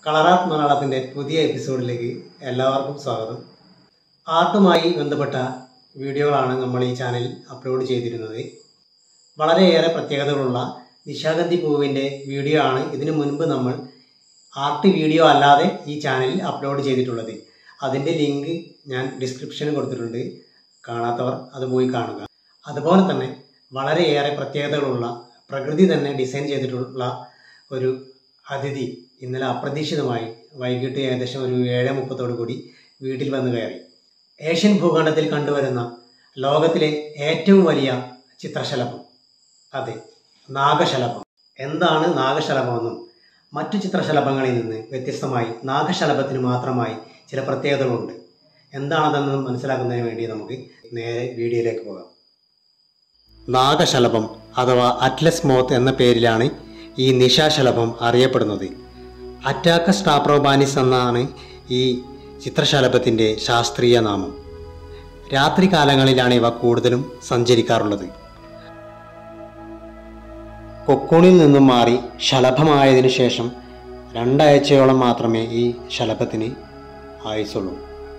കളറാർട്ട് മലയാളത്തിൻ്റെ പുതിയ എപ്പിസോഡിലേക്ക് എല്ലാവർക്കും സ്വാഗതം ആർട്ടുമായി ബന്ധപ്പെട്ട വീഡിയോകളാണ് നമ്മൾ ഈ ചാനലിൽ അപ്ലോഡ് ചെയ്തിരുന്നത് വളരെയേറെ പ്രത്യേകതകളുള്ള നിശാഗന്ധി പൂവിൻ്റെ വീഡിയോ ആണ് ഇതിനു മുൻപ് നമ്മൾ ആർട്ട് വീഡിയോ അല്ലാതെ ഈ ചാനലിൽ അപ്ലോഡ് ചെയ്തിട്ടുള്ളത് അതിൻ്റെ ലിങ്ക് ഞാൻ ഡിസ്ക്രിപ്ഷനിൽ കൊടുത്തിട്ടുണ്ട് കാണാത്തവർ അത് പോയി കാണുക അതുപോലെ തന്നെ വളരെയേറെ പ്രത്യേകതകളുള്ള പ്രകൃതി തന്നെ ഡിസൈൻ ചെയ്തിട്ടുള്ള ഒരു അതിഥി ഇന്നലെ അപ്രതീക്ഷിതമായി വൈകിട്ട് ഏകദേശം ഒരു ഏഴ് മുപ്പത്തോടു കൂടി വീട്ടിൽ വന്നു കയറി ഏഷ്യൻ ഭൂഖണ്ഡത്തിൽ കണ്ടുവരുന്ന ലോകത്തിലെ ഏറ്റവും വലിയ ചിത്രശലഭം അതെ നാഗശലഭം എന്താണ് നാഗശലഭമെന്നും മറ്റു ചിത്രശലഭങ്ങളിൽ നിന്ന് വ്യത്യസ്തമായി നാഗശലഭത്തിന് മാത്രമായി ചില പ്രത്യേകതകളുണ്ട് എന്താണതെന്ന് മനസ്സിലാക്കുന്നതിന് വേണ്ടി നമുക്ക് നേരെ വീഡിയോയിലേക്ക് പോകാം നാഗശലഭം അഥവാ അറ്റ്ലസ് മോത്ത് എന്ന പേരിലാണ് ഈ നിശാശലഭം അറിയപ്പെടുന്നത് അറ്റാക്കസ് ടാപ്രോബാനിസ് എന്നാണ് ഈ ചിത്രശലഭത്തിൻ്റെ ശാസ്ത്രീയ നാമം രാത്രി കാലങ്ങളിലാണ് ഇവ കൂടുതലും സഞ്ചരിക്കാറുള്ളത് കൊക്കൂണിൽ നിന്നും മാറി ശലഭമായതിനു ശേഷം രണ്ടാഴ്ചയോളം മാത്രമേ ഈ ശലഭത്തിന് ആയുസുള്ളൂ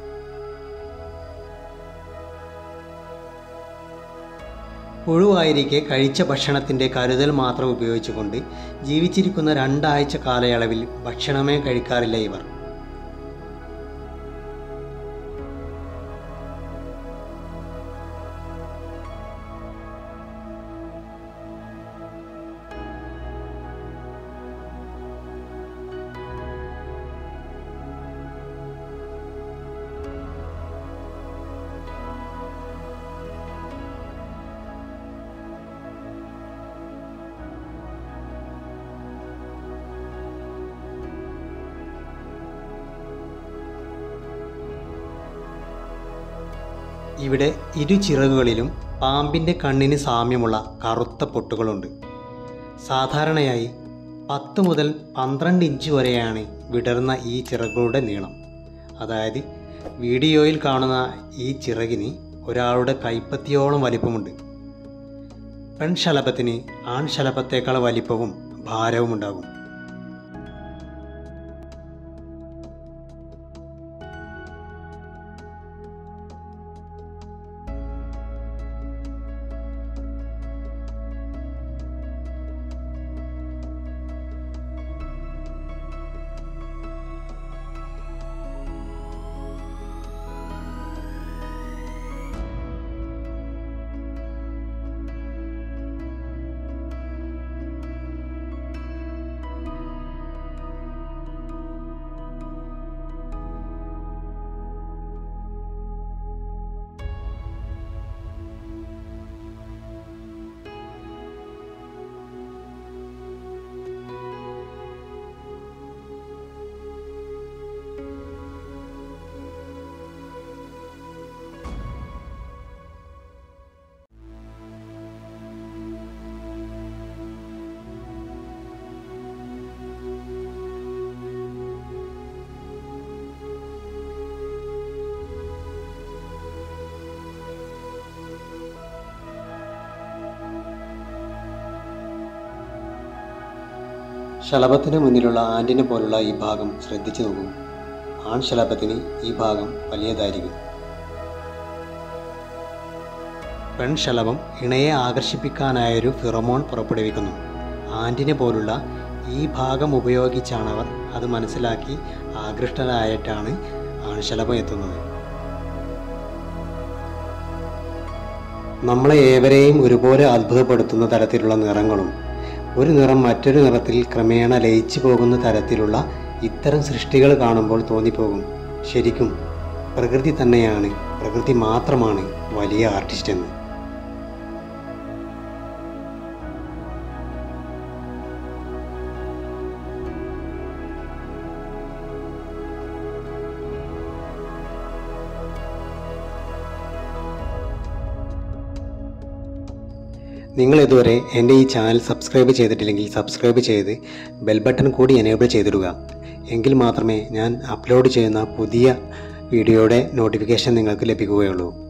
പുഴുവായിരിക്കെ കഴിച്ച ഭക്ഷണത്തിൻ്റെ കരുതൽ മാത്രം ഉപയോഗിച്ചുകൊണ്ട് ജീവിച്ചിരിക്കുന്ന രണ്ടാഴ്ച കാലയളവിൽ ഭക്ഷണമേ കഴിക്കാറില്ല ഇവർ ഇവിടെ ഇരു ചിറകുകളിലും പാമ്പിൻ്റെ കണ്ണിന് സാമ്യമുള്ള കറുത്ത പൊട്ടുകളുണ്ട് സാധാരണയായി പത്ത് മുതൽ പന്ത്രണ്ട് ഇഞ്ച് വരെയാണ് വിടർന്ന ഈ ചിറകുകളുടെ നീളം അതായത് വീഡിയോയിൽ കാണുന്ന ഈ ചിറകിന് ഒരാളുടെ കൈപ്പത്തിയോളം വലിപ്പമുണ്ട് പെൺശലഭത്തിന് ആൺശലഭത്തേക്കാൾ വലിപ്പവും ഭാരവും ഉണ്ടാകും ശലഭത്തിന് മുന്നിലുള്ള ആൻറ്റിനെ പോലുള്ള ഈ ഭാഗം ശ്രദ്ധിച്ചു നോക്കൂ ആൺ ശലഭത്തിന് ഈ ഭാഗം വലിയതായിരിക്കും പെൺശലഭം ഇണയെ ആകർഷിപ്പിക്കാനായൊരു ഫിറമോൺ പുറപ്പെടുവിക്കുന്നു ആൻറ്റിനെ പോലുള്ള ഈ ഭാഗം ഉപയോഗിച്ചാണ് അവർ അത് മനസ്സിലാക്കി ആകൃഷ്ടരായിട്ടാണ് ആൺശലഭം എത്തുന്നത് നമ്മളെ ഏവരെയും ഒരുപോലെ അത്ഭുതപ്പെടുത്തുന്ന തരത്തിലുള്ള നിറങ്ങളും ഒരു നിറം മറ്റൊരു നിറത്തിൽ ക്രമേണ ലയിച്ചു പോകുന്ന തരത്തിലുള്ള ഇത്തരം സൃഷ്ടികൾ കാണുമ്പോൾ തോന്നിപ്പോകും ശരിക്കും പ്രകൃതി തന്നെയാണ് പ്രകൃതി മാത്രമാണ് വലിയ ആർട്ടിസ്റ്റ് എന്ന് നിങ്ങൾ ഇതുവരെ എൻ്റെ ഈ ചാനൽ സബ്സ്ക്രൈബ് ചെയ്തിട്ടില്ലെങ്കിൽ സബ്സ്ക്രൈബ് ചെയ്ത് ബെൽ ബട്ടൺ കൂടി എനേബിൾ ചെയ്തിടുക എങ്കിൽ മാത്രമേ ഞാൻ അപ്ലോഡ് ചെയ്യുന്ന പുതിയ വീഡിയോയുടെ നോട്ടിഫിക്കേഷൻ നിങ്ങൾക്ക് ലഭിക്കുകയുള്ളൂ